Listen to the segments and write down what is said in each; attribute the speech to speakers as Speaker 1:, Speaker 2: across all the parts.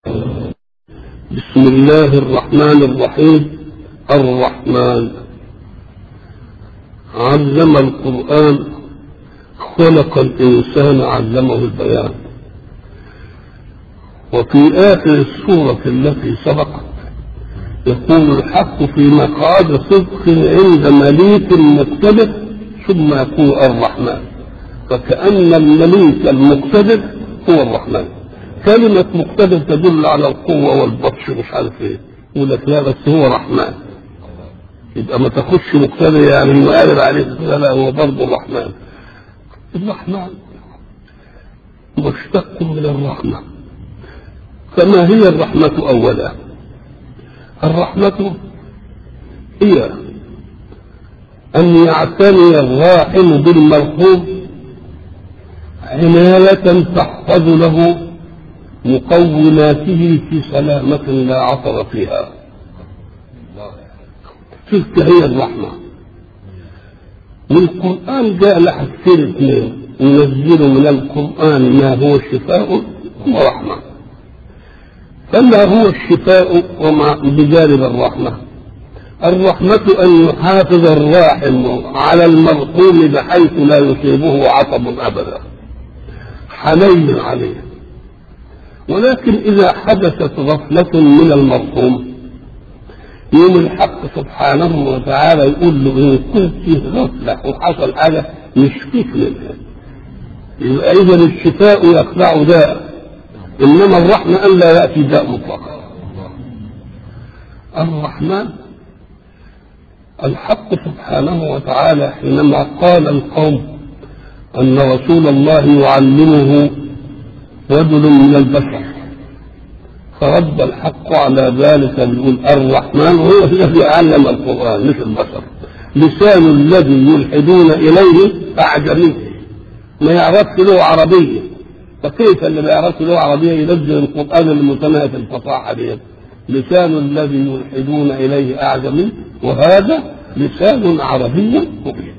Speaker 1: بسم الله الرحمن الرحيم الرحمن علم القرآن خلق الإنسان علمه البيان وفي آخر السورة التي سبقت يقول الحق في مقعد صدق عند مليك مقتدر ثم يقول الرحمن فكأن المليك المقتدر هو الرحمن كلمة مقتدر تدل على القوة والبطش ومش عارف ايه يقول لك لا بس هو رحمن يبقى ما تاخدش مقتدر يعني انه قادر عليه لا لا هو برضه الرحمن الرحمن مشتق من الرحمة فما هي الرحمة أولا الرحمة هي أن يعتني الراحم بالمرحوم عناية تحفظ له مقوماته في سلامة لا عطر فيها تلك هي الرحمة والقرآن جاء لها كثير اثنين ينزل من القرآن ما هو شفاء ورحمة فما هو الشفاء ومع بجانب الرحمة الرحمة أن يحافظ الراحم على المرحوم بحيث لا يصيبه عطب أبدا حنين عليه ولكن إذا حدثت غفلة من المرحوم يوم الحق سبحانه وتعالى يقول له إن كنت فيه غفلة وحصل حاجة يشفيك منها يبقى إذا الشفاء يخلع داء إنما الرحمة أن لا يأتي داء مطلقا الرحمن الحق سبحانه وتعالى حينما قال القوم أن رسول الله يعلمه رجل من البشر فرد الحق على ذلك يقول الرحمن هو الذي علم القرآن مش البشر لسان الذي يلحدون إليه أعجمي ما يعرفش له عربية فكيف اللي ما يعرفش له عربية ينزل القرآن المتناهي في الفصاحة دي لسان الذي يلحدون إليه أعجمي وهذا لسان عربي مبين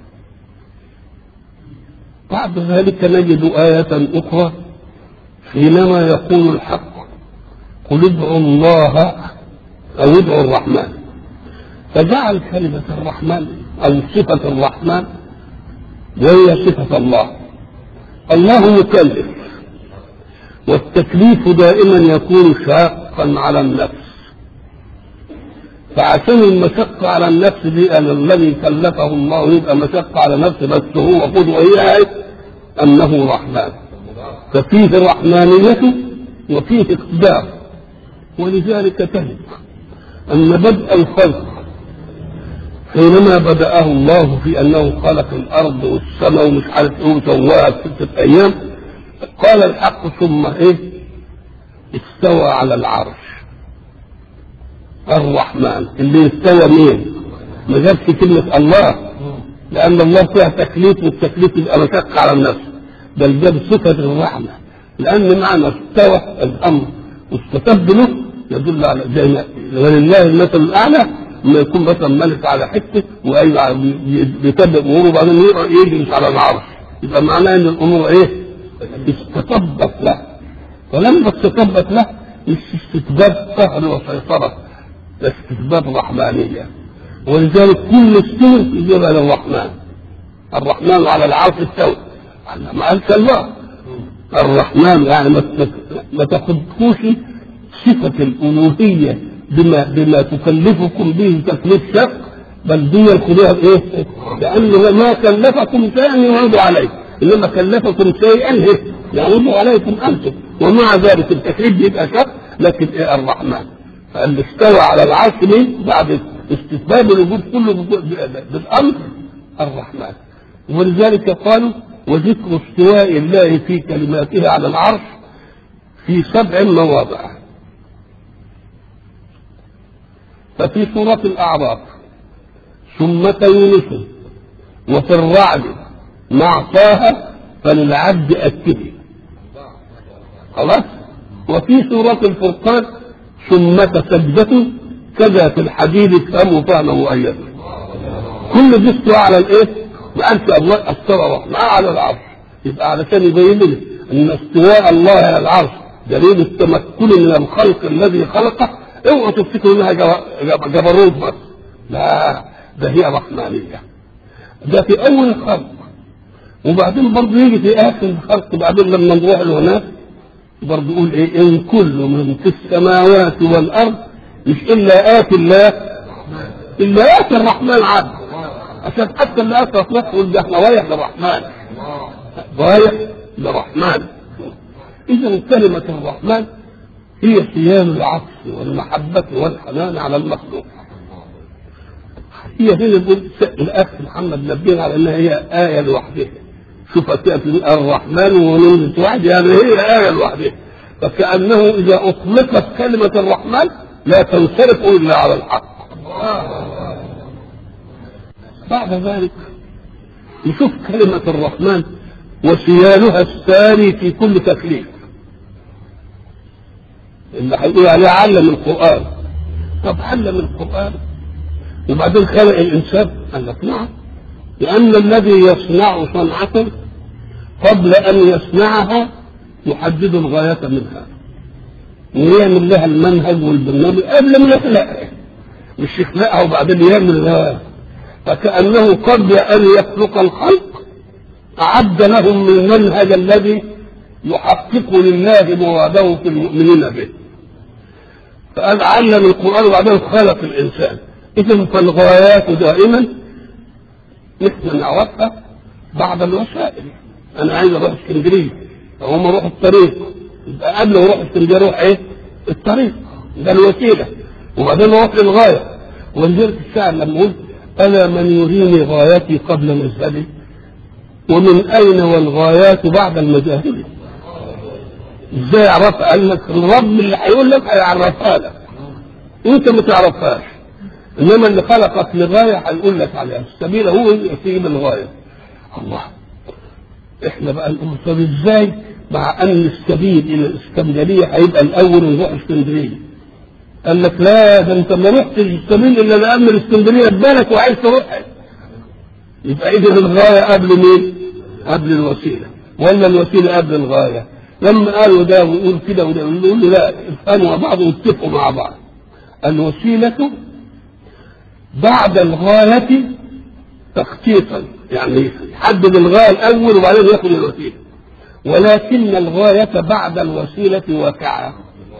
Speaker 1: بعد ذلك نجد آية أخرى حينما يقول الحق قل ادعوا الله أو ادعوا الرحمن فجعل كلمة الرحمن أو صفة الرحمن وهي صفة الله الله مكلف والتكليف دائما يكون شاقا على النفس فعشان المشقة على النفس دي أن الذي كلفه الله يبقى مشقة على نفسه بس هو قدوة هي أنه رحمن ففيه رحمانية وفيه اقتدار ولذلك تجد أن بدء الخلق حينما بدأه الله في أنه خلق الأرض والسماء ومش عارف إيه وسواها في ستة أيام قال الحق ثم إيه استوى على العرش الرحمن اللي استوى مين؟ ما جابش كلمة الله لأن الله فيها تكليف والتكليف يبقى مشقة على النفس بل جاب صفة الرحمة لأن معنى استوى الأمر واستتب له يدل على زي ولله المثل الأعلى لما يكون مثلا ملك على حتة وأي بيتبع أموره وبعدين يجلس على العرش يبقى معناه إن الأمور إيه؟ استتبت له فلما استتبت له مش استتباب قهر وسيطرة ده استتباب رحمانية ولذلك كل استوى يجيبها للرحمن الرحمن على العرش استوى ما قالش الله الرحمن يعني ما تاخدكوش صفة الألوهية بما بما تكلفكم به تكليف شق بل دي خذوها بإيه؟ لأنه ما كلفكم شيئا يعود عليه إنما كلفكم شيئا يعود عليكم أنتم ومع ذلك التكليف بيبقى شق لكن إيه الرحمن فاللي استوى على العرش مين بعد استتباب الوجود كله بالأمر الرحمن ولذلك قالوا وذكر استواء الله في كلماته على العرش في سبع مواضع ففي سورة الأعراف ثم يونس وفي الرعد مع طه فللعبد أكده خلاص وفي سورة الفرقان ثم سجدة كذا في الحديد افهموا فهما مؤيدا كل دي استوى على الايه؟ وانت الله استوى الرحمن على العرش يبقى علشان يبين لي ان استواء الله على العرش دليل التمكن من الخلق الذي خلقه اوعوا تفتكروا انها جبروت بس لا ده هي رحمانيه ده في اول الخلق وبعدين برضه يجي في اخر الخلق بعدين لما نروح لهناك برضه يقول ايه ان كل من في السماوات والارض مش الا اتي الله الا اتي الرحمن عبد عشان حتى اللي اتى نفسه يقول ده احنا رايح للرحمن رايح للرحمن اذا كلمه الرحمن هي سيان العطف والمحبه والحنان على المخلوق هي هنا بيقول الاخ محمد نبينا على انها هي ايه لوحدها شوف الرحمن ونمرة واحد يعني هي آية لوحدها فكأنه إذا أطلقت كلمة الرحمن لا تنصرف إلا على الحق بعد ذلك نشوف كلمة الرحمن وسيالها الثاني في كل تكليف اللي هيقول عليه علم القرآن طب علم القرآن وبعدين خلق الإنسان قال لك نعم لأن الذي يصنع صنعة قبل أن يصنعها يحدد الغاية منها ويعمل لها المنهج والبرنامج قبل ما يخلقها مش يخلقها وبعدين يعمل لها فكأنه قبل أن يخلق الخلق أعد لهم من المنهج الذي يحقق لله مراده في المؤمنين به فقال علم القرآن وبعدين خلق الإنسان إذا فالغايات دائما نحن نعرفها بعد الوسائل انا عايز اروح اسكندريه فهم اروح الطريق يبقى قبل ما اروح اسكندريه اروح ايه؟ الطريق ده الوسيله وبعدين اروح للغايه ولذلك الشاعر لما قلت الا من يريني غايتي قبل مذهبي ومن اين والغايات بعد المذاهب ازاي يعرفها؟ قال لك الرب اللي هيقول لك هيعرفها لك انت ما تعرفهاش انما اللي خلقك لغايه هيقول لك عليها السبيل هو يجيب الغايه الله احنا بقى نقول طب ازاي مع ان السبيل الى الاسكندريه هيبقى الاول ونروح اسكندريه قال لك لا ده انت ما رحتش السبيل الا لان الاسكندريه ادالك وعايز تروح يبقى اذا الغايه قبل مين؟ قبل الوسيله ولا الوسيله قبل الغايه لما قالوا ده ويقول كده وده يقول له لا افهموا بعض واتفقوا مع بعض الوسيله بعد الغايه تخطيطا يعني يحدد الغايه الاول وبعدين ياخد الوسيله ولكن الغايه بعد الوسيله واقعه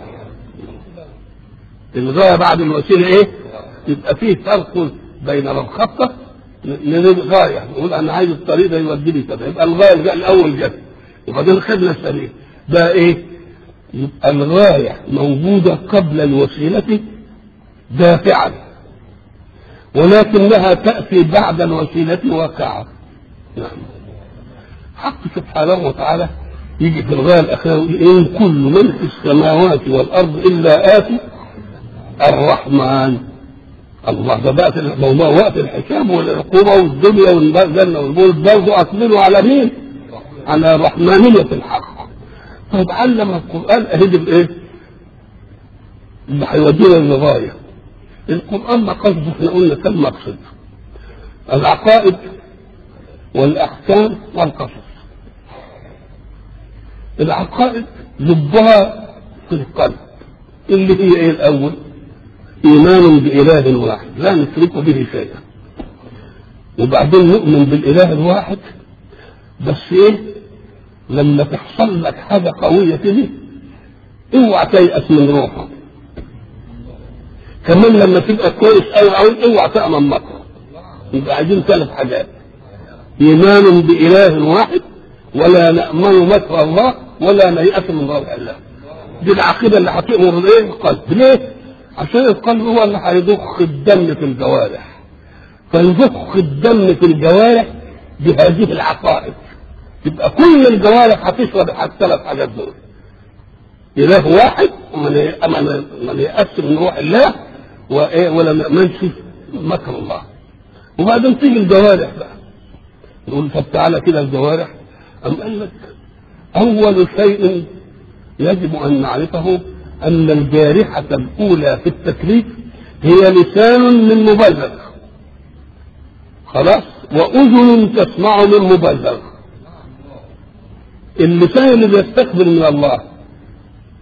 Speaker 1: الغايه بعد الوسيله ايه؟ يبقى فيه فرق بين الخطه للغايه نقول انا عايز الطريق ده يوديني كذا يبقى الغايه الاول جت وبعدين خدنا السبيل ده ايه؟ يبقى الغايه موجوده قبل الوسيله دافعا ولكنها تأتي بعد الوسيلة واقعة نعم حق سبحانه وتعالى يجي في الغاية الأخيرة إن كل من في السماوات والأرض إلا آتي الرحمن الله ده بقت الموضوع وقت الحساب والعقوبة والدنيا والجنة والموت برضه أقبلوا على مين؟ على رحمانية الحق طيب علم القرآن أهدي بإيه؟ اللي هيودينا للغاية القرآن مقصده احنا قلنا كم مقصد العقائد والأحكام والقصص العقائد لبها في القلب اللي هي ايه الأول إيمان بإله واحد لا نشرك به شيئا وبعدين نؤمن بالإله الواحد بس إيه لما تحصل لك حاجة قوية كده اوعى تيأس من روحك كمان لما تبقى كويس قوي قوي اوعى تأمن مكر يبقى عايزين ثلاث حاجات إيمان بإله واحد ولا نأمن مكر الله ولا نيأس من روح الله دي العقيدة اللي هتأمر الايه؟ القلب ليه؟ عشان القلب هو اللي هيضخ الدم في الجوارح فيضخ الدم في الجوارح بهذه العقائد يبقى كل الجوارح هتشرب الثلاث حاجات دول إله واحد ومن يأس من روح الله وإيه ولا نأمنش مكر الله وبعدين تيجي الجوارح بقى نقول طب تعالى كده الجوارح أم قال لك أول شيء يجب أن نعرفه أن الجارحة الأولى في التكليف هي لسان من مبلغ خلاص وأذن تسمع من مبلغ اللسان اللي بيستقبل من الله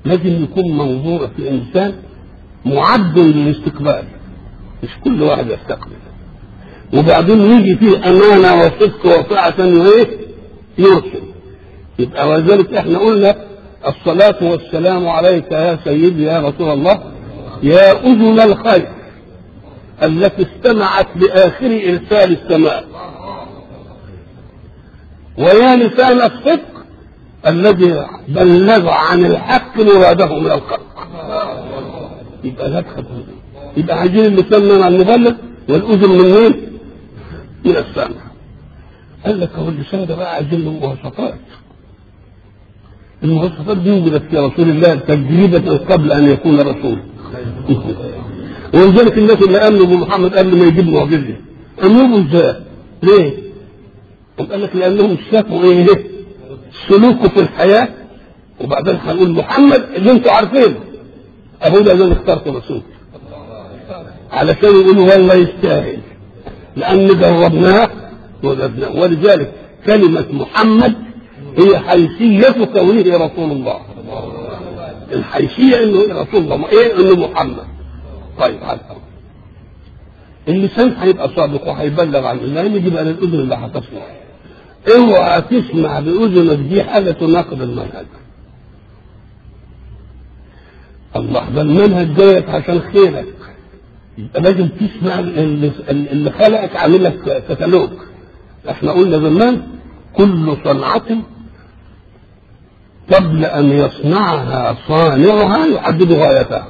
Speaker 1: لازم يكون منظور في الانسان معد للاستقبال مش كل واحد يستقبل وبعدين يجي فيه امانه وصدق وطاعه وايه يرسل يبقى ولذلك احنا قلنا الصلاة والسلام عليك يا سيدي يا رسول الله يا أذن الخير التي استمعت لآخر إرسال السماء ويا لسان الصدق الذي بلغ عن الحق مراده من الخلق يبقى لا يبقى عايزين اللسان من المبلغ والاذن من مين؟ من السامع قال لك هو اللسان ده بقى عايزين له مواصفات المواصفات دي وجدت في رسول الله تجربة قبل أن يكون رسول ولذلك الناس اللي آمنوا بمحمد قبل ما يجيب معجزة آمنوا ازاي؟ ليه؟ قال لك لأنهم شافوا إيه؟ سلوكه في الحياة وبعدين هنقول محمد اللي أنتوا عارفينه أهو ده اللي اخترت رسول علشان يقولوا والله يستاهل لأن جربناه وجدناه ولذلك كلمة محمد هي حيثية كونه رسول الله الحيثية انه رسول الله ايه انه محمد طيب على اللسان هيبقى صادق وهيبلغ عن الله يجي بقى للاذن اللي هتسمع اوعى تسمع باذنك دي حاجه تناقض المنهج الله ده المنهج جايك عشان خيرك يبقى لازم تسمع اللي, اللي خلقك عامل لك كتالوج احنا قلنا زمان كل صنعة قبل أن يصنعها صانعها يحدد غايتها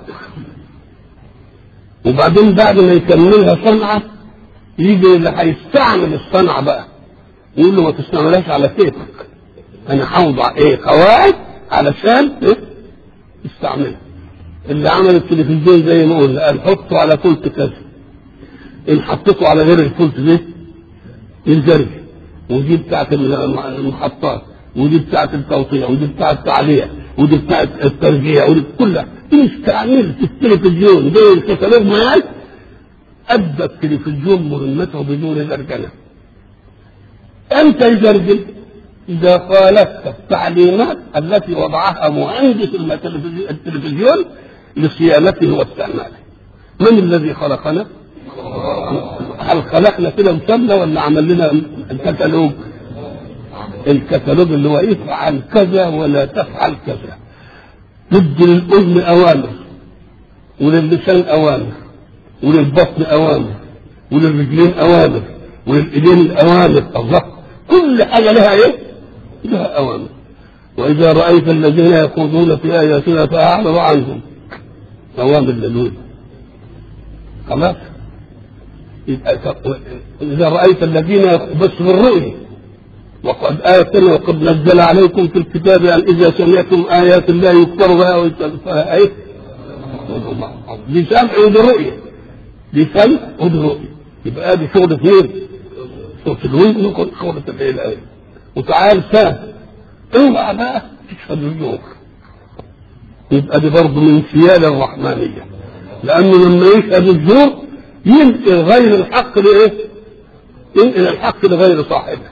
Speaker 1: وبعدين بعد ما يكملها صنعة يجي اللي هيستعمل الصنعة بقى يقول له ما تستعملهاش على كيفك أنا هوضع إيه قواعد علشان إيه؟ تستعملها اللي عمل التلفزيون زي ما قلنا قال حطه على كلت كذا إن حطيته على غير الكلت ده ينزرج ودي بتاعت المحطات ودي بتاعت التوطية ودي بتاعت التعلية ودي بتاعت الترجيع ودي كلها استعملت التلفزيون زي الكتالوج معاك أدى التلفزيون مهمته بدون زرجنة أنت يزرجن إذا خالفت التعليمات التي وضعها مهندس التلفزيون لصيانته واستعماله من الذي خلقنا؟ هل خلقنا كده مسمى ولا عمل لنا الكتالوج؟ الكتالوج اللي هو افعل كذا ولا تفعل كذا ضد للأذن أوامر وللسان أوامر وللبطن أوامر وللرجلين أوامر وللإيدين أوامر الله كل حاجة لها إيه؟ لها أوامر وإذا رأيت الذين يخوضون في آياتنا فأعرض عنهم أوامر للوين خلاص إذا رأيت الذين بس بالرؤية وقد آتنا وقد نزل عليكم في الكتاب أن إذا سمعتم آيات الله يكفر بها أي دي سمع ودي رؤية دي سمع ودي رؤية يبقى ادي شغلة مين؟ شغلة الوزن وكل شغلة الآية وتعال سام اوعى بقى تشهد الجوع يبقى دي برضه من سيادة الرحمانية لأنه لما يشهد الزور ينقل غير الحق لإيه؟ ينقل الحق لغير صاحبه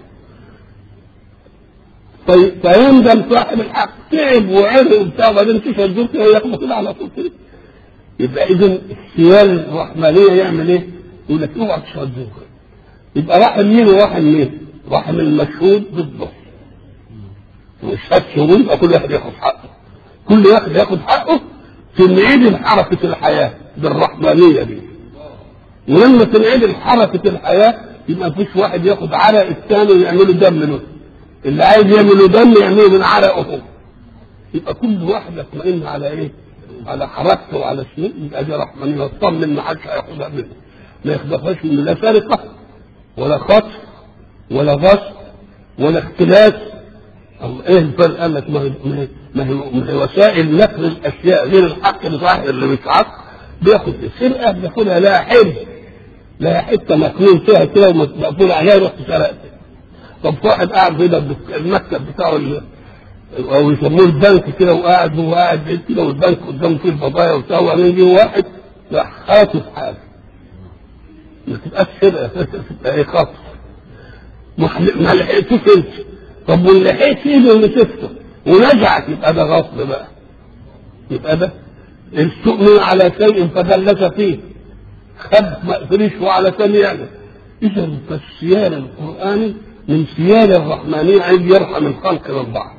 Speaker 1: طيب فيندم صاحب الحق تعب وعرق وبتاع وبعدين تشهد زور كده وياخده كده على طول كده يبقى إذا السيادة الرحمانية يعمل إيه؟ يقول لك اوعى تشهد زور يبقى رحم مين ورحم مين؟ رحم المشهود ضده مش هتشهدون يبقى كل واحد ياخد حقه كل واحد ياخد حقه تنعدم حركة الحياة بالرحمانية دي ولما تنعدم حركة الحياة يبقى مفيش واحد ياخد عرق الثاني ويعمله دم له اللي عايز يعمله دم يعمله من عرقه يبقى كل واحد يطمئن على ايه؟ على حركته وعلى شيء يبقى دي رحمانية يطمن ما حدش هياخدها منه ما ياخدهاش منه لا سرقة ولا خطف ولا غصب ولا اختلاس ايه الفرق قال لك ما هي ما هي, ما هي وسائل نقل الاشياء غير الحق لصاحب اللي مش حق بياخد السرقه بياخدها لها حرز لها حته مكنون فيها كده ومقفول عليها رحت سرقت طب واحد قاعد كده المكتب بتاعه او يسموه البنك كده وقاعد هو قاعد بعيد كده والبنك قدامه فيه البضايع وبتاع وبعدين يجي واحد راح خاطف حاجه ما تبقاش سرقه تبقى ايه خطف ما لحقتوش انت طب واللي لحقت ايده اللي شفته ونجعت يبقى ده غصب بقى يبقى ده استؤمن على شيء فدلس فيه خد ما وعلى ثاني يعني اذا فالسيال القراني من سيال الرحمانيه عايز يرحم الخلق من بعض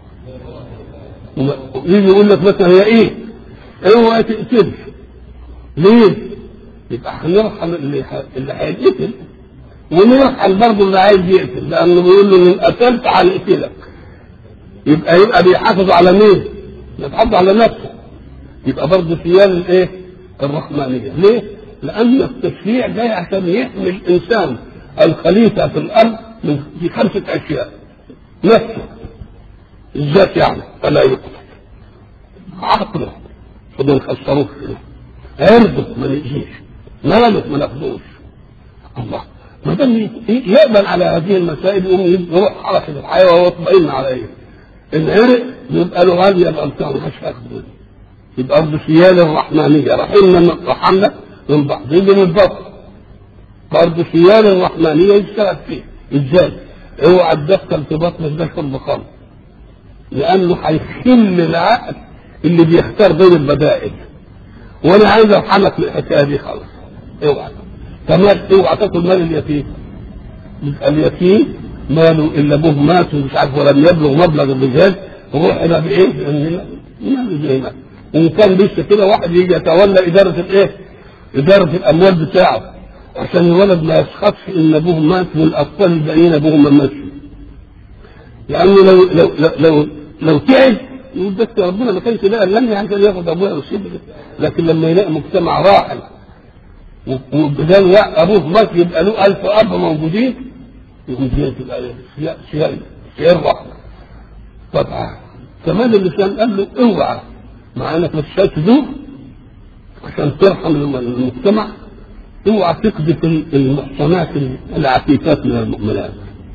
Speaker 1: يجي يقول لك مثلا هي ايه؟ اوعى تقتل ليه؟ يبقى هنرحم اللي اللي هيتقتل ونرحم برضه اللي عايز يقتل لانه بيقول له ان قتلت هنقتلك يبقى يبقى بيحافظ على مين؟ بيحافظ على نفسه يبقى برضه سيال الايه؟ الرحمانيه ليه؟ لان التشريع جاي عشان يحمي الانسان الخليفه في الارض من في خمسه اشياء نفسه الذات يعني فلا يقتل عقله وده نخسروه عرضه ما نأذيش ماله ما ناخدوش الله ما دام يقبل على هذه المسائل يقوم يروح حركه الحياه وهو يطمئن عليه ان عرق يبقى له هذه الامثال ما هاخده يبقى ارض سيال الرحمانيه رحمنا رحمنا من بعض يجي من البطن برضه سيال الرحمانيه يشتغل فيه ازاي؟ اوعى تدخل في بطنك ده شرب خمر لانه هيخل العقل اللي بيختار بين البدائل وانا عايز ارحمك من الحكايه دي خالص اوعى كمان اوعى تاكل مال اليتيم يبقى اليتيم ماله الا ابوه مات ومش عارف ولم يبلغ مبلغ الرجال روح الى بايه؟ ماله زي ما وان كان لسه كده واحد يجي يتولى اداره الايه؟ اداره الاموال بتاعه عشان الولد ما يسخطش ان ابوه مات والاطفال الباقيين ابوهم ما ماتش لانه لو لو لو لو, لو تعب يقول بس ربنا ما كانش لقى لم عشان ياخد ابويا ويسيب لكن لما يلاقي مجتمع راحل وبدل ابوه مات يبقى له ألف اب موجودين يقوم دي تبقى سيال سيال رحمه طبعا كمان اللسان قال له اوعى مع انك ما تشهدش ذوق عشان ترحم المجتمع اوعى تقذف المحصنات العفيفات من المؤمنات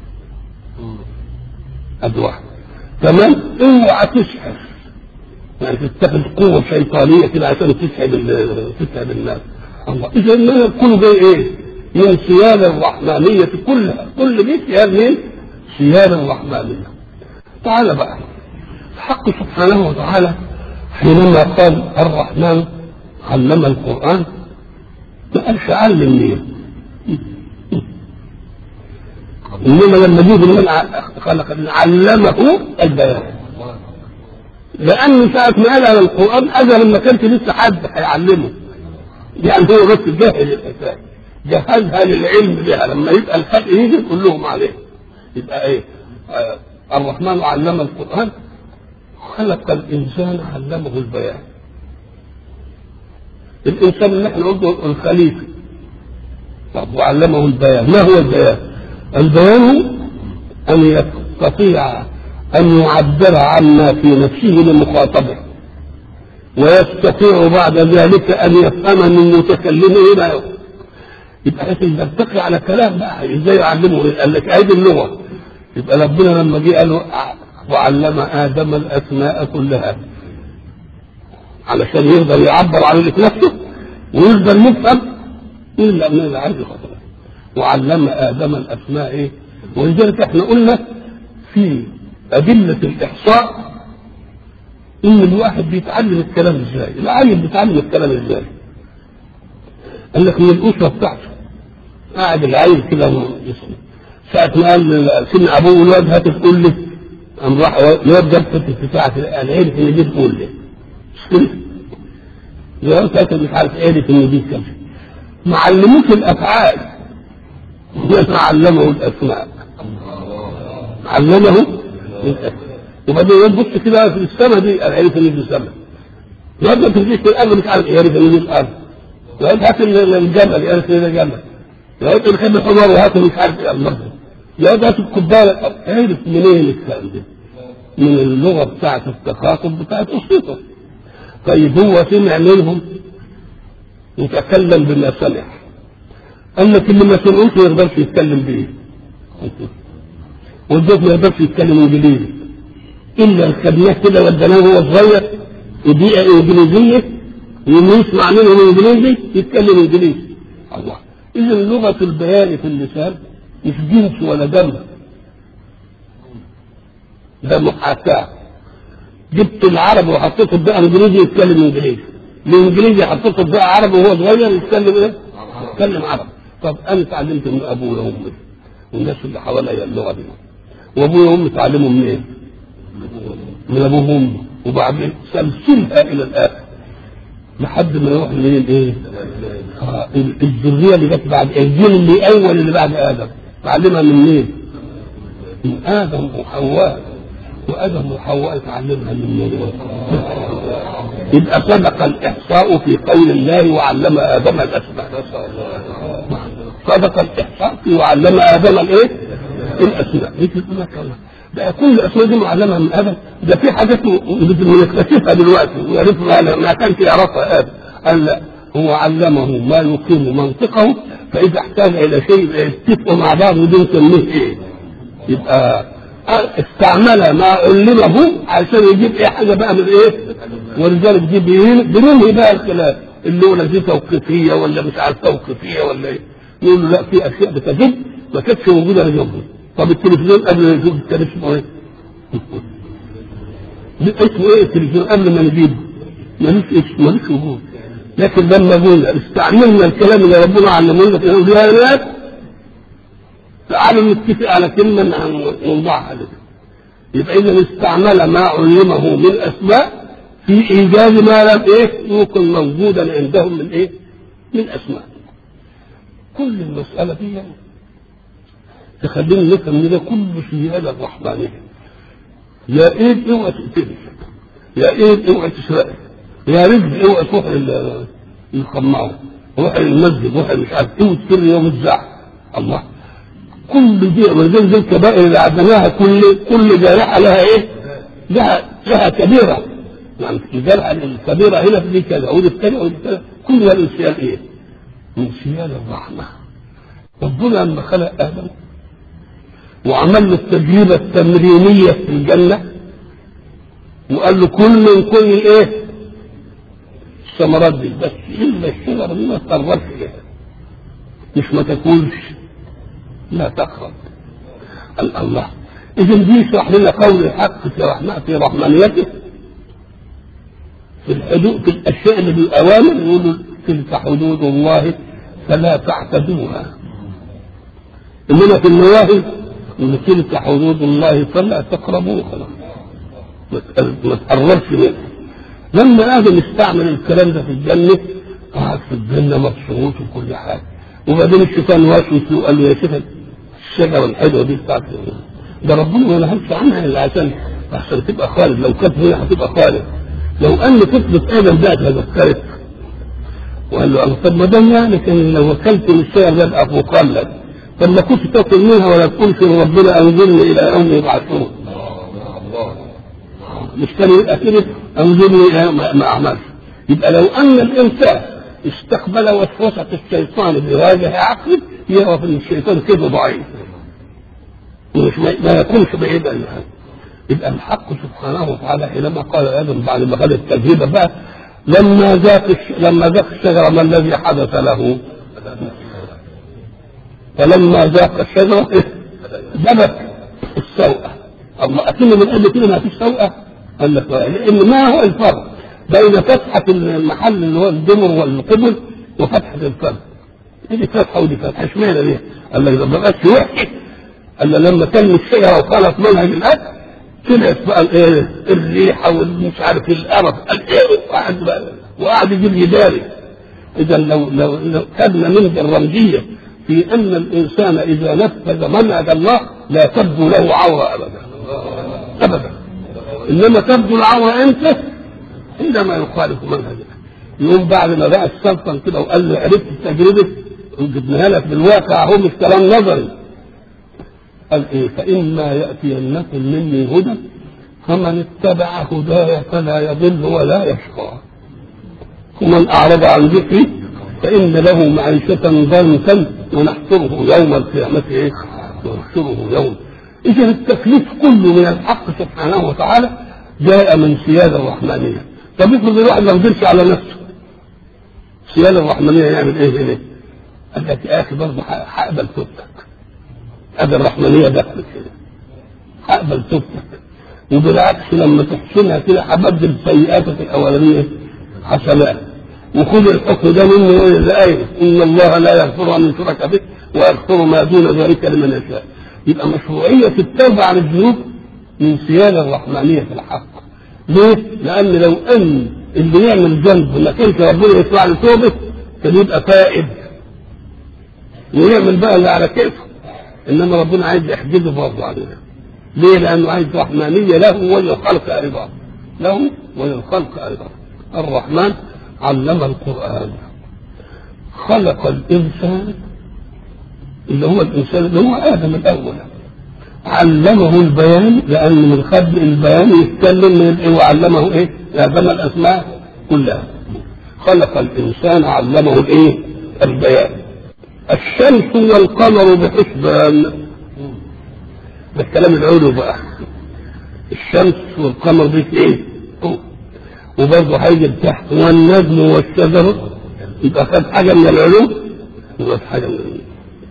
Speaker 1: ادي واحد كمان اوعى تسحر يعني تتخذ قوة شيطانية كده عشان تسحب تسحب الناس الله إذا إننا كله جاي إيه؟ من سيال الرحمانية كلها كل دي سيال مين؟ سيال الرحمانية تعالى بقى الحق سبحانه وتعالى حينما قال الرحمن علم القرآن ما قالش علم مين انما لما يجي من خلق علمه البيان لان ساعه ما قال على القران اجل ما كانش لسه حد هيعلمه يعني هو بس جاهل الحكايه جهزها للعلم بها لما يبقى الخلق يجي كلهم عليه يبقى ايه آه الرحمن علم القران خلق الانسان علمه البيان الانسان اللي احنا قلنا الخليفه طب وعلمه البيان ما هو البيان البيان أن يستطيع أن يعبر عما في نفسه لمخاطبه ويستطيع بعد ذلك أن يفهم من متكلمه ما يقول يبقى لكن يرتقي على كلام بقى ازاي يعلمه قال لك ادي اللغه يبقى ربنا لما جه قال وعلم ادم الاسماء كلها علشان يقدر يعبر عن اللي في نفسه ويقدر يفهم الا من اللي عايز خاطره وعلم ادم الاسماء ايه ولذلك احنا قلنا في ادله الاحصاء ان الواحد بيتعلم الكلام ازاي العيل بيتعلم الكلام ازاي قال لك من الاسره بتاعته قاعد العيل كده يسمع ساعة ما قال سيدنا ابوه الواد هات تقول لي قام راح الواد جاب حته بتاعه العيل ان دي تقول لي مش كده؟ الواد هات مش عارف عيلة ان دي كذا ما علموش الافعال ما علمه الاسماء علمه الاسماء وبعدين يبص كده في السماء دي عرف ان دي السماء يبقى في الجيش الارض مش عارف يعرف ان دي الارض يقعد هات الجمل يعرف ان ده جمل يقعد يركب الحمار وهات مش عارف ايه المرضى يقعد هات الكبارة عرف منين الكلام ده؟ من اللغة بتاعت التخاطب بتاعت أسرته طيب هو سمع منهم وتكلم بما سمع قال لك اللي ما سمعوش ما يقدرش يتكلم بيه والزوج ما يقدرش يتكلم انجليزي الا خدناه كده وديناه وهو صغير بيئه انجليزيه لما يسمع منهم انجليزي يتكلم انجليزي الله اذا لغه البيان في اللسان مش جنس ولا دم ده محاكاه جبت العربي وحطيته بقى انجليزي يتكلم انجليزي الانجليزي حطيته بقى عربي وهو صغير يتكلم ايه؟ يتكلم عربي طب انا اتعلمت من ابويا وامي والناس اللي حواليا اللغه دي وابويا وامي اتعلموا منين؟ من ابوهم وامي وبعدين سلسلها الى الاخر لحد ما يروح لمين ايه؟ آه الذريه اللي جت بعد الجيل اللي اول اللي بعد ادم تعلمها من مين؟ من ادم وحواء وادم وحواء تعلمها من مين؟ يبقى صدق الاحصاء في قول الله وعلم ادم الاسماء صدق الاحصاء في وعلم ادم الايه؟ الاسماء ده كل الاسماء دي معلمها من ادم ده في حاجات بنكتشفها دلوقتي ويعرفها ما كانش يعرفها ادم قال لا هو علمه ما يقيم منطقه فاذا احتاج الى شيء يتفقوا مع بعض ودي نسميه ايه؟ يبقى استعمل ما علمه عشان يجيب ايه حاجه بقى من ايه؟ ولذلك دي بننهي بقى الخلاف اللغه دي توقيفيه ولا مش عارف توقيفيه ولا ايه؟ يقول له لا في اشياء بتجب ما كانتش موجوده لجنبه طب التلفزيون قبل ما نشوف كان اسمه ايه؟ اسمه ايه التلفزيون قبل ما نجيبه؟ ملوش اسم ملوش وجود لكن لما قلنا استعملنا الكلام اللي ربنا علمه لنا في الاولياء تعالوا نتفق على كلمه نوضعها لك يبقى اذا استعمل ما علمه من اسماء في ايجاد ما لم ايه يكن موجودا عندهم من ايه؟ من اسماء كل المساله دي يعني تخلينا نفهم ان ده كله سياده الرحمانيه يا ايد اوعى تقتلي يا ايد اوعى تسرقي يا رجل اوعى تروح الخمار روح المسجد روح مش عارف ايه وتسر يوم الزعل الله كل دي ولذلك دي الكبائر اللي عدناها كل كل جارحه لها ايه؟ لها لها كبيره يعني الجرحه الكبيره هنا في دي كذا ودي كذا ودي كذا كل ده الانسيال ايه؟ من سيال الرحمه ربنا لما خلق ادم وعمل له التجربه التمرينيه في الجنه وقال له كل من كل ايه؟ الثمرات دي بس الا الشجره دي ما تقربش اليها مش ما تاكلش لا تقرب الله اذا دي يشرح لنا قول الحق في رحمة في رحمانيته في الحدود في الاشياء اللي بالاوامر يقولوا تلك حدود الله فلا تعتدوها انما في النواهي ان تلك حدود الله فلا تقربوها ما تقربش منها لما ادم استعمل الكلام ده في الجنه قعد في الجنه مبسوط وكل حاجه وبعدين الشيطان وسوس له قال له يا شيخ الشجره الحلوه دي بتاعت ده ربنا ما نهمش عنها الا عشان عشان تبقى خالد لو كانت هي هتبقى خالد لو ان طفلة ادم بقت تذكرت وقال له طب ما دام يعني كان لو اكلت من الشجر ده ابقى مخلد طب ما كنت تاكل منها ولا تقول في ربنا انظرني الى يوم يبعثون مش كان يبقى كده انظرني الى ما اعملش يبقى لو ان الانسان استقبل وسوسة الشيطان بواجه عقله يعرف ان الشيطان كده ضعيف ومش ما يكونش بعيد عن هذا يبقى الحق سبحانه وتعالى حينما قال ادم بعد ما خد التجربه بقى لما ذاق الش... لما ذاق الشجره ما الذي حدث له؟ فلما ذاق الشجره بدت السوءه الله اكن من قال كده ما فيش سوءه قال لك لان ما هو الفرق بين فتحة المحل اللي هو الدمر والقبل وفتحة الفم. دي فتحة ودي فتحة اشمعنى ليه؟ قال لك ما بقاش وحش قال لما كان الشجرة وخلص منها الأكل طلعت بقى الايه الريحة والمش عارف القرف قال ايه وقعد بقى وقعد يجيب يداري إذا لو لو لو خدنا منه الرمزية في أن الإنسان إذا نفذ منهج الله لا تبدو له عورة أبدا أبدا إنما تبدو العورة إمتى؟ عندما يخالف منهجه يقوم بعد ما بقى السلطن كده وقال له عرفت التجربه وجبناها لك بالواقع اهو مش كلام نظري قال ايه فاما ياتينكم مني هدى فمن اتبع هداي فلا يضل ولا يشقى ومن اعرض عن ذكري فان له معيشه ضنكا ونحشره يوم القيامه ايه ونحشره يوم اذا التكليف كله من الحق سبحانه وتعالى جاء من سياده الرحمانيه طب افرض الواحد ما قدرش على نفسه السياده الرحمانيه يعمل ايه هنا؟ قال لك يا اخي برضه هقبل توبتك هذا الرحمانيه دخلت كده هقبل توبتك وبالعكس لما تحسنها كده هبدل سيئاتك الاولانيه حسنات وخذ الحكم ده منه الآية إن الله لا يغفر أن يشرك به ويغفر ما دون ذلك لمن يشاء يبقى مشروعية التوبة عن الذنوب من سيادة الرحمانية في الحق ليه؟ لأن لو أن اللي يعمل ذنب ما كانش ربنا يسمع له توبة كان يبقى فائد ويعمل بقى اللي على كيفه إنما ربنا عايز يحجزه برضه علينا ليه؟ لأنه عايز رحمانية له وللخلق أيضا له وللخلق أيضا الرحمن علم القرآن خلق الإنسان اللي هو الإنسان اللي هو آدم الأول علمه البيان لأن من خد البيان يتكلم من الإيه وعلمه إيه؟ آدم الأسماء كلها خلق الإنسان علمه الإيه؟ البيان الشمس والقمر بحسبان ده الكلام العلو بقى الشمس والقمر دي ايه؟ وبرضه هيجي تحت والنجم والشجر يبقى خد حاجه من العلوم يبقى خد حاجه من العلوم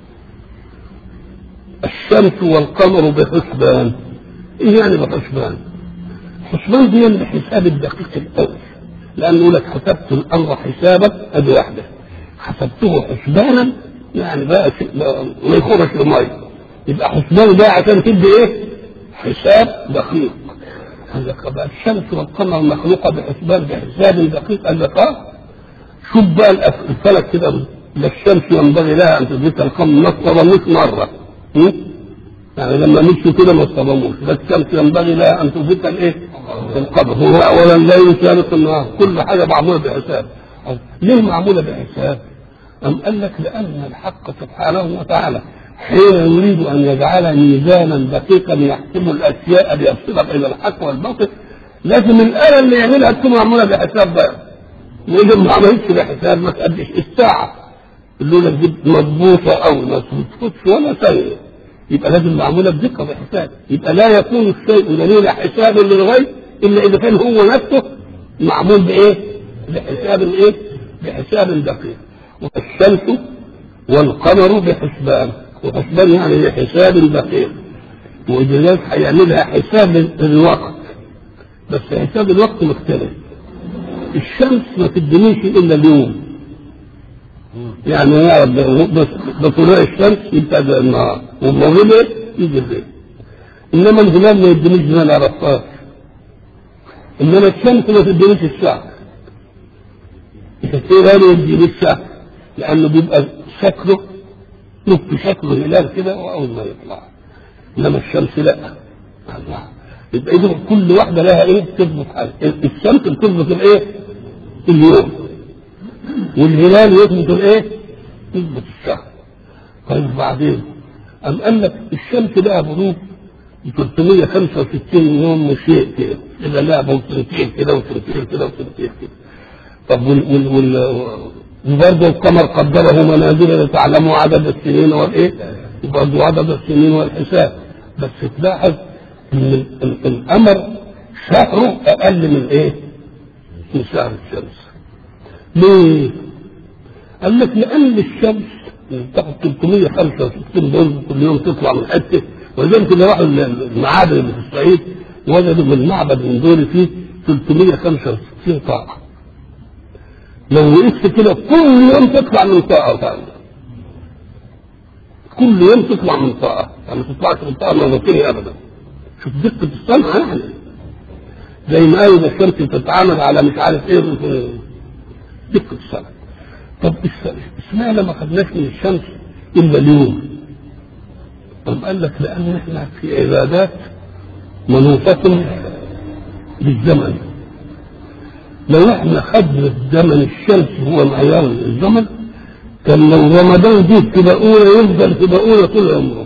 Speaker 1: الشمس والقمر بحسبان ايه يعني بحسبان؟ حسبان دي الحساب الدقيق الاول لانه يقول لك حسبت الامر حسابا ادي واحده حسبته حسبانا يعني بقى ما يخرج الميه يبقى حسبان ده عشان تدي ايه؟ حساب دقيق قال لك بقى الشمس والقمر مخلوقه بحسبان بحساب دقيق قال لك اه شوف بقى الفلك كده لا الشمس ينبغي لها ان تدرك القمر ما اصطدموش مره م? يعني لما مشوا كده ما اصطدموش لا الشمس ينبغي لها ان تدرك الايه؟ القمر هو اولا الليل سابق النهار كل حاجه معموله بحساب ليه معموله بحساب؟ أم قال لك لأن الحق سبحانه وتعالى حين يريد أن يجعل ميزانا دقيقا يحسب الأشياء ليفصلها بين الحق والباطل لازم الآلة اللي يعملها تكون معمولة بحساب بقى وإذا ما عملتش بحساب ما تأديش الساعة اللي لك دي مضبوطة أو ما تسكتش ولا شيء يبقى لازم معمولة بدقة بحساب يبقى لا يكون الشيء دليل حساب للغير إلا إذا كان هو نفسه معمول بإيه؟ بحساب إيه؟ بحساب دقيق والشمس والقمر بحسبان وحسبان يعني بحساب دقيق ولذلك هيعملها حساب الوقت بس حساب الوقت مختلف الشمس ما تدنيش الا اليوم يعني يعرف بطلوع الشمس يبتدى النهار ومغربه يجي الليل انما الهلال ما يدنيش ما نعرفهاش انما الشمس ما تدنيش الشهر الهلال ما يدنيش الشهر لانه بيبقى شكله نص شكله هلال كده واول ما يطلع انما الشمس لا الله يبقى اذا كل واحده لها ايه تثبت حاجه الشمس بتثبت الايه اليوم والهلال يثبت الايه يثبت الشهر طيب بعدين أم قال لك الشمس لها بروج 365 يوم وشيء كده إذا لها بوتنتين كده وتنتين كده وتنتين كده طب وال وال وال وبرضه القمر قدره منازل لتعلموا عدد السنين والايه؟ وبرضه عدد السنين والحساب بس تلاحظ ان القمر شهره اقل من ايه؟ من شهر الشمس. ليه؟ قال لك لان الشمس تاخد 365 دول كل يوم تطلع من حته ولذلك اللي راحوا المعابد اللي في الصعيد وجدوا من معبد من دول فيه 365 طاقه. لو وقفت كده كل يوم تطلع من طاقة ثانية كل يوم تطلع من طاقة يعني ما تطلعش من طاقة مرتين أبدا شوف دقة الصنعة يعني زي ما قالوا الشمس بتتعامل على مش عارف ايه دقة الصنعة طب اشمعنى ما خدناش من الشمس إلا اليوم طب قال لك لأن احنا في عبادات منوطة بالزمن لو احنا خدنا زمن الشمس هو معيار الزمن كان لو رمضان جه في بقولة يفضل في بقولة طول عمره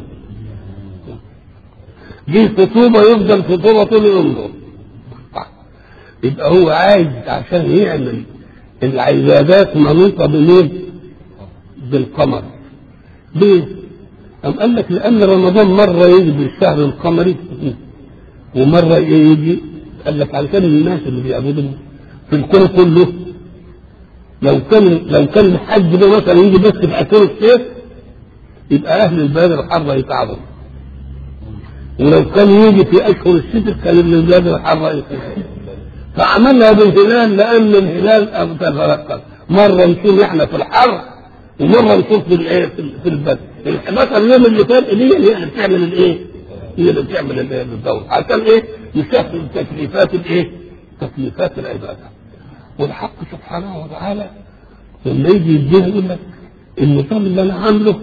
Speaker 1: جه خطوبة يفضل خطوبة طول عمره يبقى هو عايز عشان يعمل العبادات منوطة بمين؟ بالقمر ليه؟ أم قال لك لأن رمضان مرة يجي بالشهر القمري ومرة يجي قال لك علشان الناس اللي بيعبدوا في الكون كله لو كان لو كان الحج ده مثلا يجي بس في اخر الصيف يبقى اهل البلد الحاره يتعبوا ولو كان يجي في اشهر الشتاء كان البلاد الحاره يصير فعملها بالهلال لان الهلال تتلقى مره نكون احنا في الحر ومره نكون في الايه في البرد مثلا اليوم اللي فات دي هي اللي بتعمل الايه؟ هي اللي بتعمل الايه بالدور عشان ايه؟ نسهل تكليفات الايه؟ تكليفات العباده والحق سبحانه وتعالى لما يجي يدينا يقول لك النظام اللي انا عامله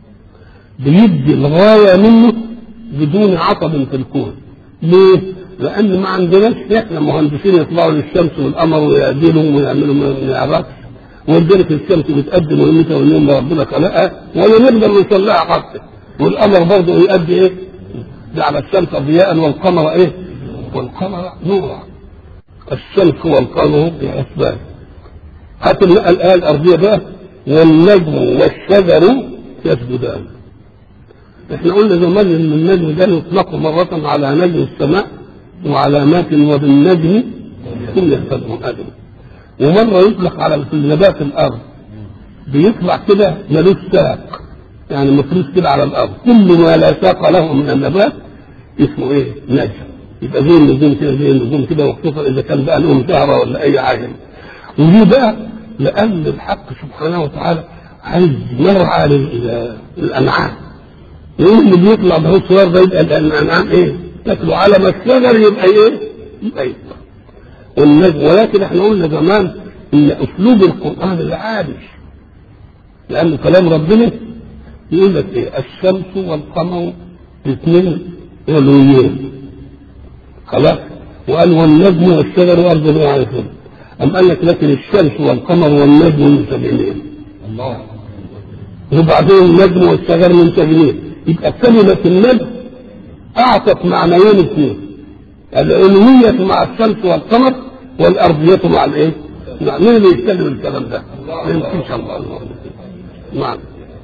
Speaker 1: بيدي الغايه منه بدون عطب في الكون ليه؟ لان ما عندناش احنا مهندسين يطلعوا للشمس والقمر ويعدلوا ويعملوا من العراق ولذلك الشمس بتقدم مهمتها واليوم اللي ربنا خلقها ولا نقدر نصليها حتى والقمر برضه يؤدي ايه؟ جعل الشمس ضياء والقمر ايه؟ والقمر نورا الشمس والقمر بأسباب هات الآية الأرضية بقى والنجم والشجر يسجدان احنا قلنا زمان ان النجم ده يطلق مرة على نجم السماء وعلامات وبالنجم هم يهتدون ادم ومرة يطلق على في نبات الارض بيطلع كده ملوش ساق يعني مفروض كده على الارض كل ما لا ساق له من النبات اسمه ايه؟ نجم يبقى زي النجوم كده زي النجوم كده وخصوصا اذا كان بقى لهم زهره ولا اي حاجه ودي بقى لان الحق سبحانه وتعالى عايز يرعى للانعام يقول اللي بيطلع ده صغير ده يبقى الانعام ايه؟ تاكلوا على ما الشجر يبقى ايه؟ يبقى يطلع والنجم ولكن احنا قلنا زمان ان اسلوب القران العادي لان كلام ربنا يقول لك ايه؟ الشمس والقمر الاثنين علويين خلاص وقال والنجم والشجر والارض ما يعرفون أم قال لك لكن الشمس والقمر والنجم منسجمين
Speaker 2: الله
Speaker 1: وبعدين النجم والشجر منسجمين يبقى كلمة النجم أعطت معنيين اثنين العلوية مع الشمس والقمر والأرضية مع الإيه؟ مع مين اللي يتكلم الكلام ده؟ ما يمكنش الله نعم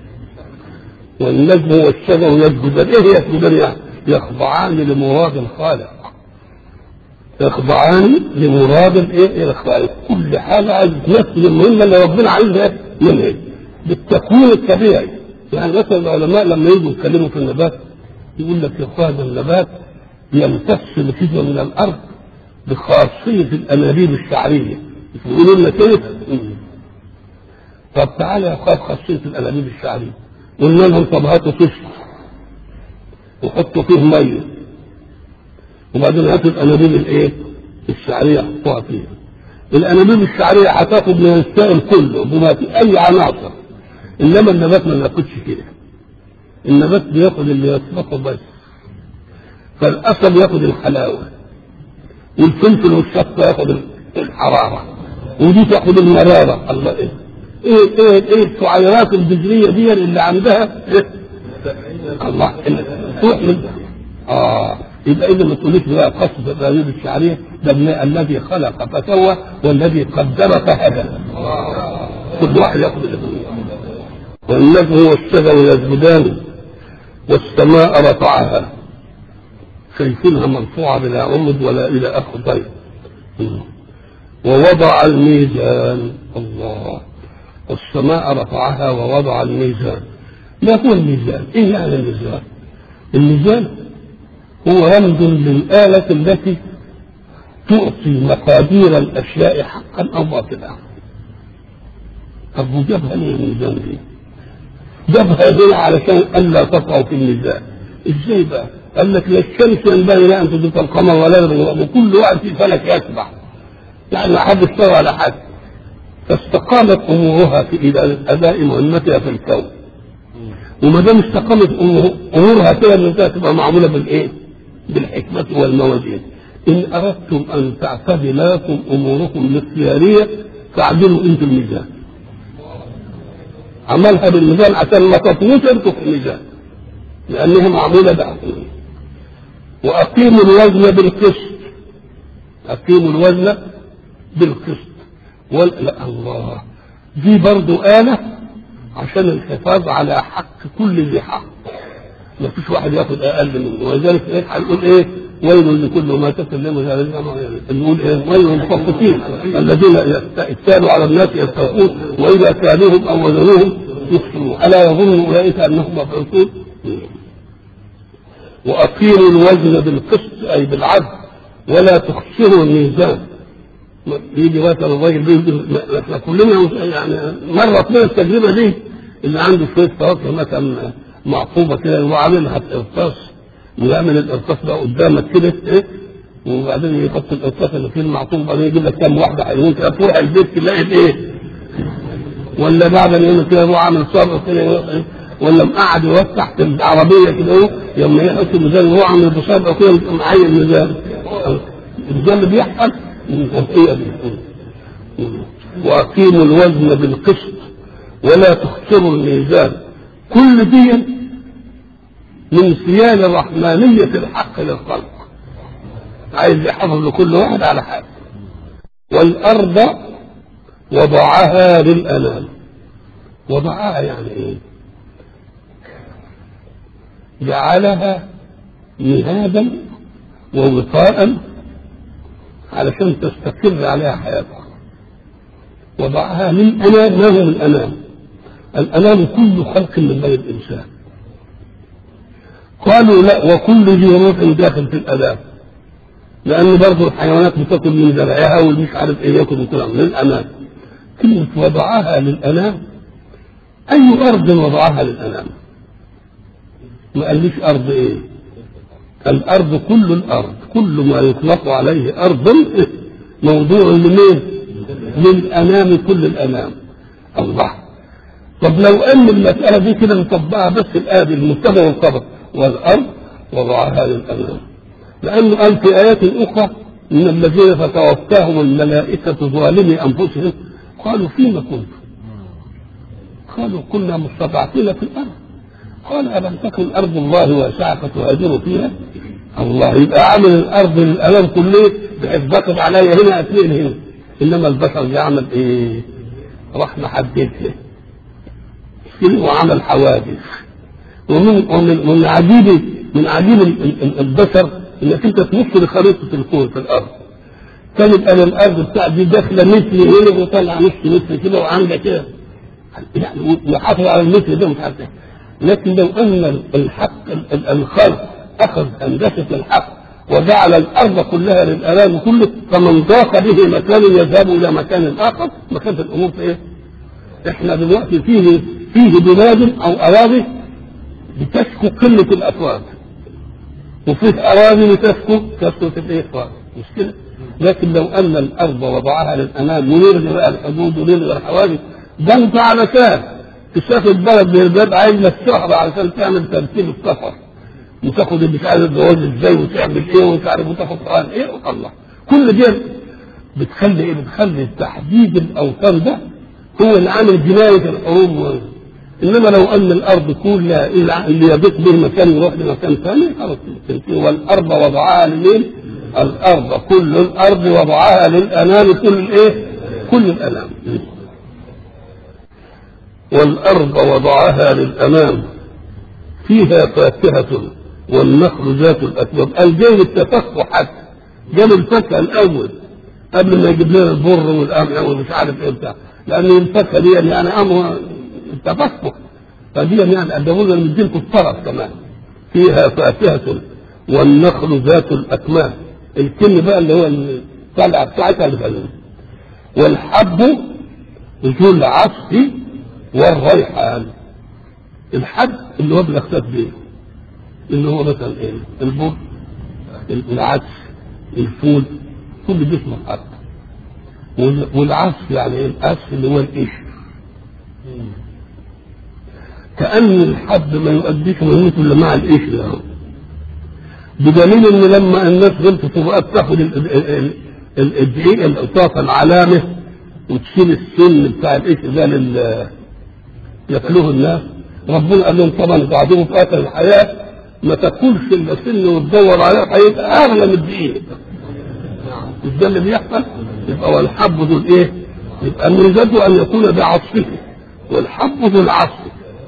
Speaker 1: والنجم والشجر يسجدان ايه يسجدان يعني؟ يخضعان لمراد الخالق يخضعان لمراد الايه؟ الخالق كل حاجه عايز تنفذ المهمه اللي ربنا عايزها منها بالتكوين الطبيعي يعني مثلا العلماء لما يجوا يتكلموا في النبات يقول لك يا اخوان النبات يمتص نتيجه من الارض بخاصيه الانابيب الشعريه يقولوا لنا كيف؟ طب تعالى يا اخوان خاصيه الانابيب الشعريه قلنا لهم طب هاتوا طفل وحطوا فيه ميه وبعدين هاتوا الانابيب الايه؟ الشعريه حطوها فيها الانابيب الشعريه هتاخد من السائل كله بما في اي عناصر انما النبات ما بياخدش كده النبات بياخد اللي يصلحه بس فالقصب ياخد الحلاوه والفلفل والشطه ياخد الحراره ودي تاخد المراره الله ايه ايه ايه ايه السعيرات البذريه دي اللي عندها إيه؟ الله تروح من اه يبقى اذا ما تقوليش بقى قصد الانابيب الشعريه ده من الذي خلق فسوى والذي قدر فهدى كل واحد ياخذ اللي والنجم والشجر يسجدان والسماء رفعها شايفينها مرفوعه بلا عمد ولا الى اخر طيب ووضع الميزان الله والسماء رفعها ووضع الميزان ما هو الميزان؟ ايه يعني الميزان؟ الميزان هو رمز للآلة التي تعطي مقادير الأشياء حقا أو باطلا. طب وجابها ليه الميزان دي؟ جابها هنا علشان ألا تقعوا في الميزان. إزاي بقى؟ قال لك لا الشمس ينبغي لا أن تدرك القمر ولا الغرب وكل واحد في فلك يسبح. يعني ما حد استوى على حد. فاستقامت أمورها في أداء مهمتها في الكون. وما دام استقامت امورها كده تبقى معموله بالايه؟ بالحكمه والموازين. ان اردتم ان تعتدل لكم اموركم الاختياريه فاعدلوا انتم الميزان. عملها بالميزان عشان ما تطوش انتم في الميزان. لانها معموله بعقل. واقيموا الوزن بالقسط. اقيموا الوزن بالقسط. ولا الله دي برضو آلة عشان الحفاظ على حق كل ذي حق ما فيش واحد ياخد اقل منه ولذلك ايه هنقول ايه ويل لكل ما تكلم نقول ايه ويل للمطففين الذين اكتالوا على الناس يستوفون واذا كالوهم او وزنوهم يخسرون الا يظن اولئك انهم مبعوثون واقيموا الوزن بالقسط اي بالعدل ولا تخسروا الميزان يجي مثلا الراجل بيقول احنا كلنا يعني مرت بنا التجربه دي اللي عنده شويه فواكه مثلا معصوبه كده وعاملها بقرطاس ويعمل القرطاس ده قدامك كده ايه وبعدين يحط القرطاس اللي فيه المعصوب وبعدين يجيب لك كام واحده حلوين كده تروح البيت تلاقي ايه ولا بعد اليوم كده يروح عامل صبر كده يروح إيه؟ ولا مقعد يوسع في العربيه كده اهو يوم يحط الميزان وهو عامل بصبر كده يبقى معين الميزان ده اللي بيحصل من الحقيقه دي واقيموا الوزن بالقسط ولا تخسروا الميزان كل دي من سيان الرحمانية الحق للخلق عايز يحافظ لكل واحد على حاجة والأرض وضعها للأنام وضعها يعني إيه؟ جعلها مهادا ووطاء علشان تستقر عليها حياتها وضعها للأنام ما هو الأنام الأنام كل خلق من بني الإنسان قالوا لا وكل ذي روح داخل في الأنام لأن برضه الحيوانات بتاكل من زرعها والمش عارف إيه ياكل وكلام للأنام كلمة وضعها للأنام أي أرض وضعها للأنام ما قاليش أرض إيه الأرض كل الأرض كل ما يطلق عليه أرض موضوع لمين للأنام كل الأنام الله طب لو أن المسألة دي كده نطبقها بس الآية المبتدأ والخبر والأرض وضعها للأنام لأنه قال في آيات أخرى إن الذين تتوفاهم الملائكة ظالمي أنفسهم قالوا فيما كنتم قالوا كنا مستضعفين في الأرض قال ألم تكن أرض الله واسعة فتهاجروا فيها الله يبقى عامل الأرض للألم كله بحيث بقت عليا هنا اثنين هنا إنما البشر يعمل إيه؟ راح محددها وعمل حوادث ومن ومن من عجيب من عجيب البشر انك انت تبص لخريطه الكون في الارض تجد ان الارض بتاع دي داخله مثل هنا وطلع نص متر كده وعامله كده يعني وحافظ على المتر ده مش عارف لكن لو ان الحق الخلق اخذ هندسه الحق وجعل الارض كلها للالام كله فمن ضاق به مكان يذهب الى مكان اخر ما كانت الامور في ايه؟ احنا دلوقتي فيه فيه بلاد او اراضي بتشكو قله الافراد وفيه اراضي بتشكو كثره الافراد مش كده؟ لكن لو ان الارض وضعها للامام ونلغي بقى الحدود ونلغي الحواجز ده انت علشان تسافر بلد من البلاد عايز الشهر علشان تعمل ترتيب السفر وتاخد مش عارف الجواز ازاي وتعمل ايه ومش عارف وتاخد قران ايه الله كل دي بتخلي ايه بتخلي تحديد الاوطان ده هو اللي عامل جنايه الحروب انما لو ان الارض كلها اللي يضيق به مكان يروح لمكان ثاني خلاص والارض وضعها لمين؟ الارض كل الارض وضعها للانام كل الايه؟ كل الانام والارض وضعها للانام فيها فاكهه والنخل ذات الاكمام قال جاي التفقه حتى جاب الفاكهه الاول قبل ما يجيب لنا البر والقمح ومش عارف ايه بتاع لان الفاكهه دي يعني امر التفقه فدي يعني قدموا لنا مدينكم الطرف كمان فيها فاكهه والنخل ذات الاكمام الكن بقى اللي هو الطلعه بتاعتها اللي فعلا والحب ذو العصف والريحان الحب اللي هو بالاختصاص بيه اللي هو مثلا ايه البر العدس الفول كل ده اسمه حب والعصف يعني ايه العصف اللي هو القشر كأن الحب ما يؤديش مهمته الا مع القشر اهو بدليل ان لما الناس غلطت وبقت تاخد الدقيق القطاف العلامه وتشيل السن بتاع القشر ده لل ياكلوه الناس ربنا قال لهم طبعا بعدهم في اخر الحياه ما تاكلش الا سن وتدور عليه هيبقى اغلى من الدقيق مش ده اللي بيحصل يبقى والحب ذو الايه؟ يبقى ميزته ان يكون بعصفه والحب ذو العصف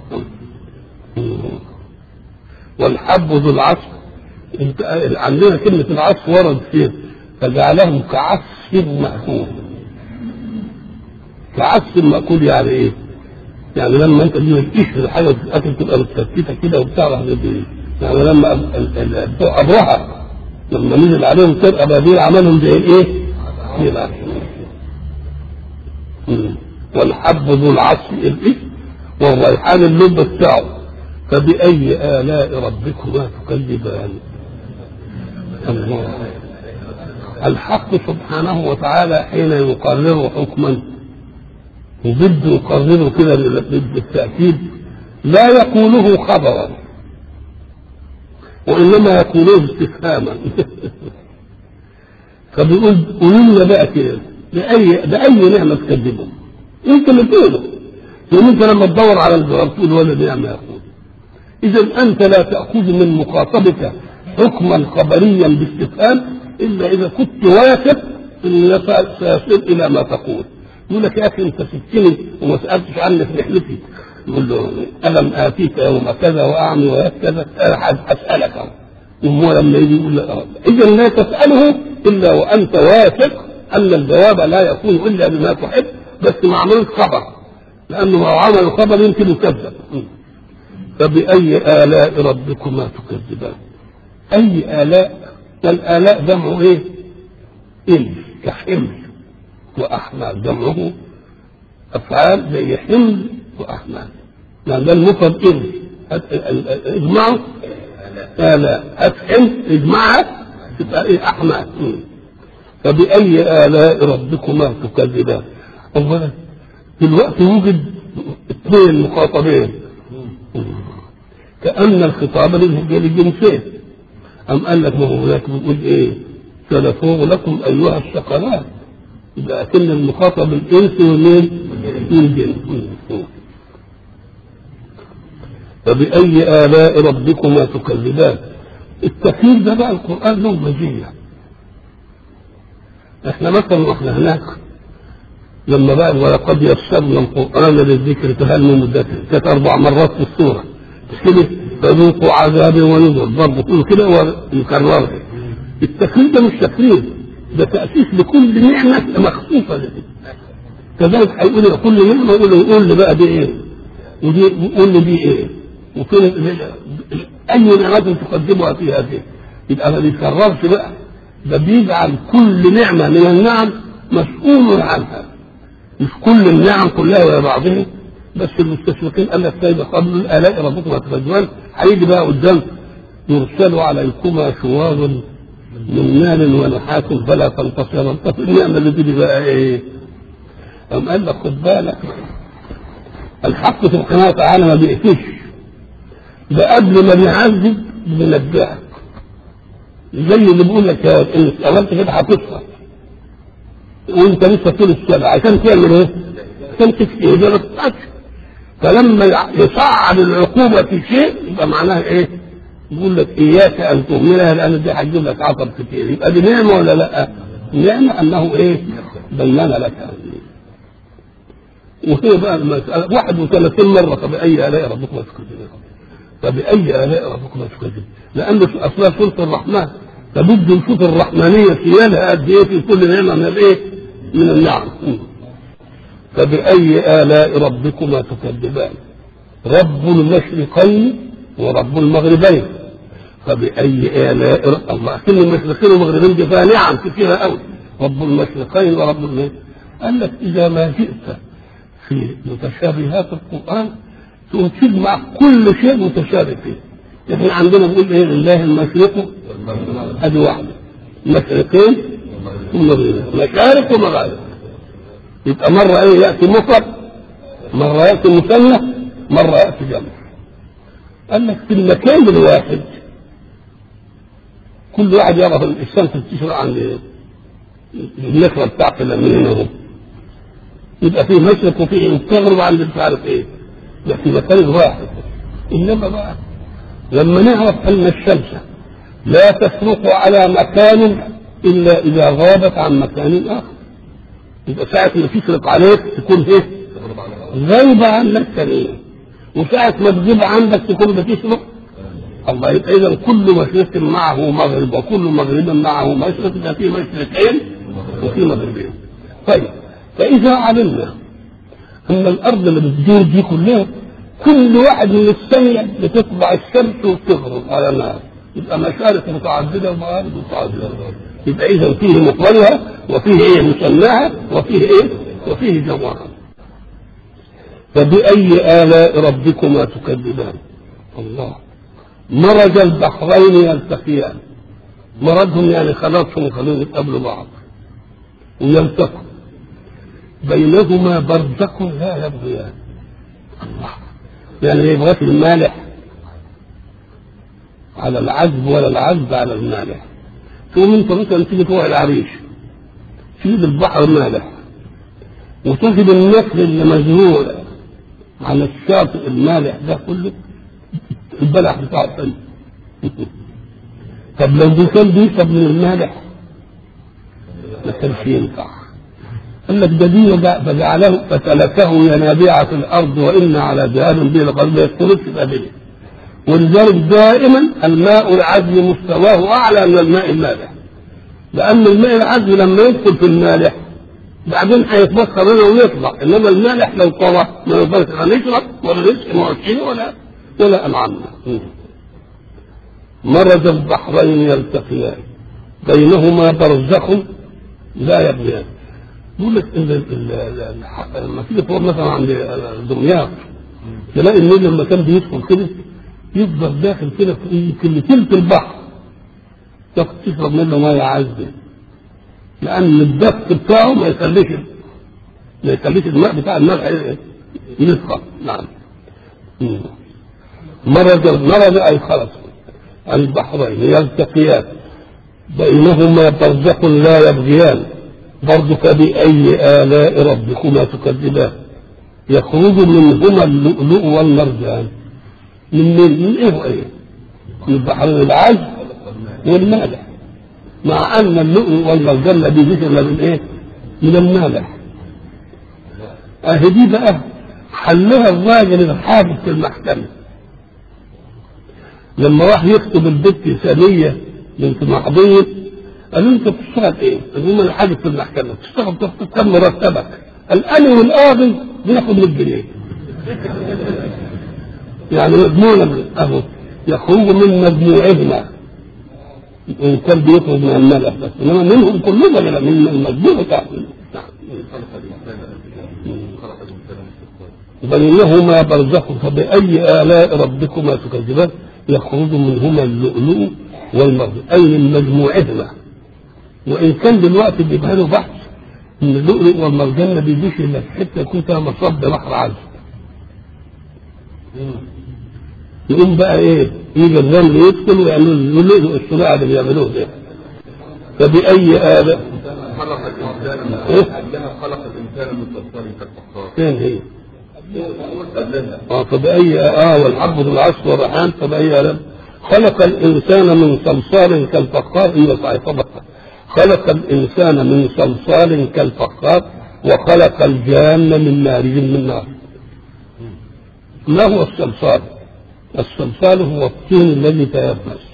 Speaker 1: والحب ذو العصف انت عندنا كلمة العصف ورد فين فجعلهم كعصف مأكول كعصف مأكول يعني ايه؟ يعني لما انت تجيب القشر الحاجة تتأكل تبقى متفتتة كده وبتاع يعني لما ال- ال- ال- بتوع ابرهه لما نزل عليهم سبع ابابيل عملهم زي الايه؟ زي العسل مم. والحب ذو العصف الايه؟ والريحان اللب بتاعه فبأي آلاء ربكما تكذبان؟ الله الحق سبحانه وتعالى حين يقرر حكما وبده يقرره كده بالتأكيد لا يقوله خبرا وإنما يقوله استفهاما فبيقول قولوا لنا بقى كده بأي بأي نعمة تكذبهم أنت اللي تقوله لأن أنت لما تدور على الجواب تقول ولا نعمة يقول إذا أنت لا تأخذ من مخاطبك حكما خبريا باستفهام إلا إذا كنت واثق أنه سيصل إلى ما تقول يقول لك يا أخي أنت سبتني وما سألتش عني في رحلتي يقول له ألم آتيك يوم كذا وأعمي وكذا أنا أسألك أهو وهو لما يجي يقول لك إذا لا تسأله إلا وأنت واثق أن الجواب لا يكون إلا بما تحب بس ما عملوش خبر لأنه لو عملوا خبر يمكن يكذب فبأي آلاء ربكما تكذبان أي آلاء الآلاء جمعه إيه؟ إل كحمل وأحمال جمعه أفعال زي حمل وأحمال يعني ده المفرد إل اجمعه آلاء أفحم اجمعها تبقى إيه أحمال فبأي آلاء ربكما تكذبان أولا دلوقتي وجد اثنين مخاطبين كأن الخطاب للجنسين أم قال لك ما هو هناك بيقول إيه سنفوغ لكم أيها الثقلات يبقى أكن المخاطب الإنس والمين والجن فبأي آلاء ربكما تكذبان التكذيب ده بقى القرآن له مزية احنا مثلا واحنا هناك لما بقى ولقد يسرنا القرآن للذكر فهل من مدكر كانت أربع مرات في السورة مش كده فذوقوا عذابي ونذر برضه تقول كده ويكررها التكرير ده مش تكرير ده تأسيس لكل نعمة مخصوصة لدي كذلك هيقول كل نعمة يقول يقول لي بقى دي ايه ودي يقول لي دي ايه وفين اي نعمات تقدمها في هذه يبقى ما بيكررش بقى ده بيجعل كل نعمة من النعم مسؤول عنها مش كل النعم كلها ويا بعضها بس المستشرقين قال لك طيب قبل الالاء ربكم تفجران هيجي بقى قدام يرسل عليكما شواظ من نار ونحاس فلا تنتصرن طب النعمه اللي تيجي بقى ايه؟ قام قال لك خد بالك الحق سبحانه وتعالى ما بيقفش ده قبل ما بيعذب بينبهك زي اللي بيقول لك يا ان عملت كده هتصحى وانت لسه طول السبع عشان تعمل ايه؟ عشان تكفي ده ما تتعبش فلما يصعد العقوبة في شيء يبقى معناها ايه؟ يقول لك اياك ان تهملها لان دي هتجيب لك عطب كتير يبقى دي نعمة ولا لا؟ نعمة انه ايه؟ بين لك وهي بقى المسألة 31 مرة فبأي آلاء ربكما تكذبون فبأي آلاء ربكما تكذبون لأن أصلها سورة الرحمن فبده نشوف الرحمانية سيالها قد إيه في كل نعمة من الإيه؟ من النعم فبأي آلاء ربكما تكذبان رب المشرقين ورب المغربين فبأي آلاء رب الله كل المشرقين والمغربين دي فيها نعم كثيرة قوي رب المشرقين ورب المغربين قال لك إذا ما جئت في متشابهات القرآن تجمع كل شيء متشابه فيه احنا عندنا بنقول ايه لله المشرق ادي واحده مشرقين ومغربين مشارق ومغارب يبقى مرة ايه يأتي مفرد مرة يأتي مثنى مرة يأتي جمع قال لك في المكان الواحد كل واحد يرى الشمس تشرق عن النخلة بتاعته من هنا يبقى فيه مشرق وفيه تغرب عند مش عارف ايه يبقى في مكان واحد انما بقى لما نعرف ان الشمس لا تشرق على مكان الا اذا غابت عن مكان اخر يبقى ساعة ما تشرق عليك تكون ايه؟ غايبة عنك ثانية وساعة ما تغيب عندك تكون بتشرق الله يبقى إذا كل مشرق معه مغرب وكل مغرب معه مشرق ده في مشرقين وفي مغربين. طيب فإذا علمنا أن الأرض اللي بتدور دي كلها كل واحد من الثانية بتطلع الشمس وتغرب على النار يبقى مشارق متعددة ومغارب متعددة يبقى إذا فيه مفردها وفيه إيه مسماها وفيه إيه وفيه جوهرها فبأي آلاء ربكما تكذبان الله مرج البحرين يلتقيان مرضهم يعني خلاصهم وخلوهم يتقابلوا بعض ويلتقوا بينهما برزخ لا يبغيان الله يعني ما يبغاش المالح على العذب ولا العذب على المالح تقوم انت مثلا تيجي تروح العريش تجد البحر مالح وتجد النخل اللي مزروع على الشاطئ المالح ده كله البلح بتاعه حلو طب لو دي كان بيشرب من المالح ما كانش ينفع قال لك ده دي فجعله فتلكه ينابيع في الارض وان على ذهاب به لقد ما يدخلش بابله ولذلك دائما الماء العذب مستواه اعلى من الماء المالح لان الماء العذب لما يدخل في المالح بعدين هيتبخر لنا ويطلع انما المالح لو طلع ما يقدرش لا نشرب ولا نسقي مواشينا ولا ولا انعمنا مرج البحرين يلتقيان بينهما برزخ لا يبغيان يقول لك لما تيجي تروح مثلا عند دمياط تلاقي النيل لما كان بيدخل كده يفضل داخل كده يمكن تلت البحر تاخد تشرب منه ميه عذبه لان الدفق بتاعه ما يخليش ما يخليش الماء بتاع الملح يسقط نعم مرض مرض اي خلص البحرين يلتقيان بينهما برزخ لا يبغيان برضو فبأي آلاء ربكما تكذبان يخرج منهما اللؤلؤ والمرجان من من, من ايه وايه؟ من البحرين العذب والمالح مع ان اللؤلؤ والمرجان لا بيجيش الا من ايه؟ من المالح اهي دي بقى حلها الراجل الحاكم في المحكمه لما راح يخطب البنت ثانيه بنت محضيه قال له انت بتشتغل ايه؟ قال له انا حاجه في المحكمه بتشتغل بتاخد كم مرتبك؟ قال انا والقاضي بناخد 100 جنيه يعني مجموعنا اهو يخرج من مجموعهما ان كان بيخرج من الملأ بس انما منهم كلهم ولا من المجموع بتاعهم بينهما برزخ فبأي آلاء ربكما تكذبان يخرج منهما اللؤلؤ والمرجان أي من مجموعهما وإن كان دلوقتي بيبقى له بحث إن اللؤلؤ والمرجان ما بيجيش إلا في حتة يكون فيها مصب بحر عذب يقوم بقى إيه يجي الرمل يدخل ويعملوا اللؤلؤ الصناعة اللي بيعملوه ده فبأي آلاء
Speaker 2: خلق الانسان
Speaker 1: إيه؟
Speaker 2: قبلها خلق الانسان من صلصال كالفخار
Speaker 1: فين هي؟
Speaker 2: قبلها
Speaker 1: اه فبأي اه والحب ذو العصف والريحان فبأي آلاء خلق الإنسان من صلصال كالفخار إيه صحيح طبعا خلق الإنسان من صلصال كالفخار وخلق الجان من مارج من نار ما هو الصلصال؟ الصلصال هو الطين الذي تيبس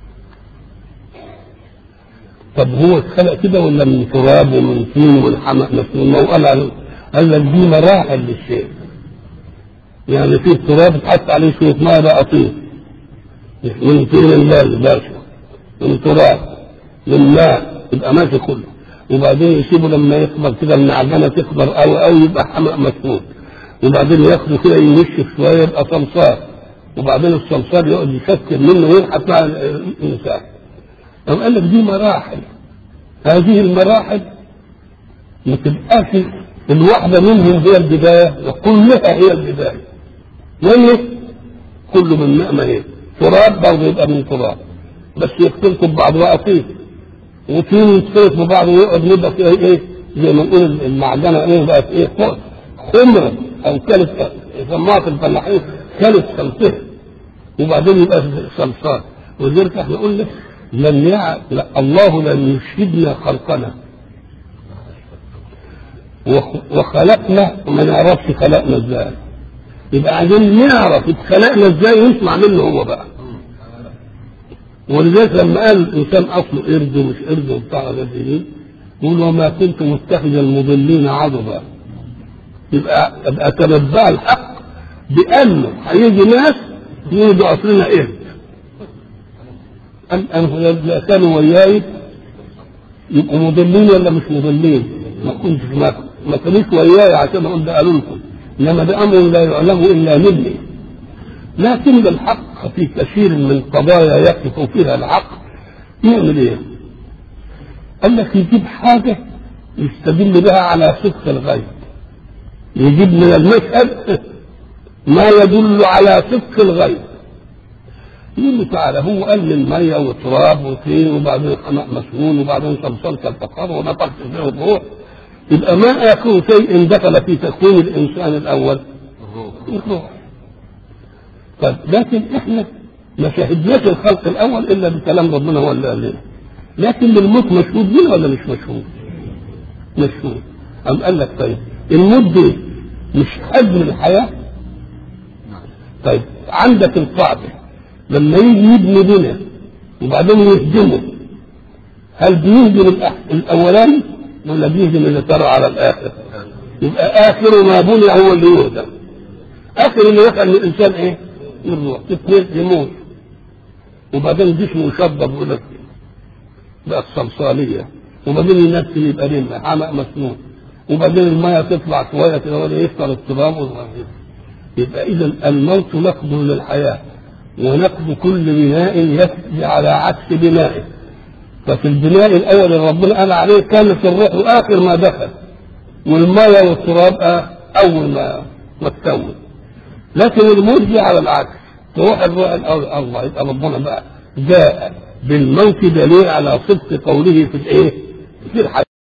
Speaker 1: طب هو اتخلق كده ولا من تراب ومن طين والحمأ مسنون ما هو قال قال لك دي مراحل للشيء يعني في التراب اتحط عليه شويه ميه بقى طين من طين الماء باشا من تراب من ماء يبقى ماشي كله وبعدين يسيبه لما يكبر كده المعجنه تكبر قوي قوي يبقى حمأ مسنون وبعدين ياخده كده ينشف شويه يبقى صلصال وبعدين الصلصال يقعد يشكل منه وينحت مع الانسان طب قال لك دي مراحل هذه المراحل ما تبقاش الواحده منهم هي البدايه وكلها هي البدايه وهي كل من ماء مهين تراب برضه يبقى من تراب بس يختلطوا ببعض وقتين وطين يختلط ببعض ويقعد يبقى فيها ايه زي ما نقول المعجنه ايه بقت ايه خمره او كلت يسموها في الفلاحين كلت خلطها وبعدين يبقى صلصال ولذلك احنا قلنا لم يع... لا الله لم يشهدنا خلقنا وخ... وخلقنا وما نعرفش خلقنا ازاي يبقى عايزين نعرف اتخلقنا ازاي ونسمع منه هو بقى ولذلك لما قال الانسان اصله قرد ومش قرد وبتاع غير يقول وما كنت متخذ المضلين عضدا يبقى ابقى تنبأ الحق بانه هيجي ناس يجوا عصرنا ايه أم أم إذا كانوا وياي يبقوا مضلين ولا مش مضلين؟ ما كنتش ما, ما كانوش وياي عشان اقول ده قالوا لكم انما ده امر لا يعلم الا مني لكن الحق في كثير من قضايا يقف فيها الحق يعمل ايه؟ قال لك يجيب حاجه يستدل بها على صدق الغيب يجيب من المشهد ما يدل على صدق الغيب يقول له تعالى هو قال لي المية وتراب وطين وبعدين قمع مسنون وبعدين صلصال كالفقار ونطق فيه الروح يبقى ما آخر شيء دخل في تكوين الإنسان الأول الروح طيب لكن احنا ما شاهدناش الخلق الأول إلا بكلام ربنا هو اللي قال لنا لكن الموت مشهود منه ولا مش مشهود؟ مشهود أم قال لك طيب الموت دي مش حجم الحياة طيب عندك القاعدة لما يجي يبني بنا وبعدين يهدمه هل بيهدم الأح- الاولاني ولا بيهدم اللي ترى على الاخر يبقى اخر ما بني هو اللي يهدم اخر اللي يفعل الانسان ايه الروح تتنين يموت وبعدين جسمه يشبب ويقول لك بقى الصلصاليه وبعدين ينزل يبقى رمه حمق مسنون وبعدين الميه تطلع شويه كده ولا يفطر التراب ويغير. يبقى اذا الموت نقد للحياه ونقد كل بناء يسري على عكس بنائه ففي البناء الاول اللي ربنا قال عليه كانت الروح اخر ما دخل والميه والتراب اول ما ما تكون لكن الموت دي على العكس تروح الروح الاول الله يبقى ربنا بقى جاء بالموت دليل على صدق قوله في الايه؟ في الحياه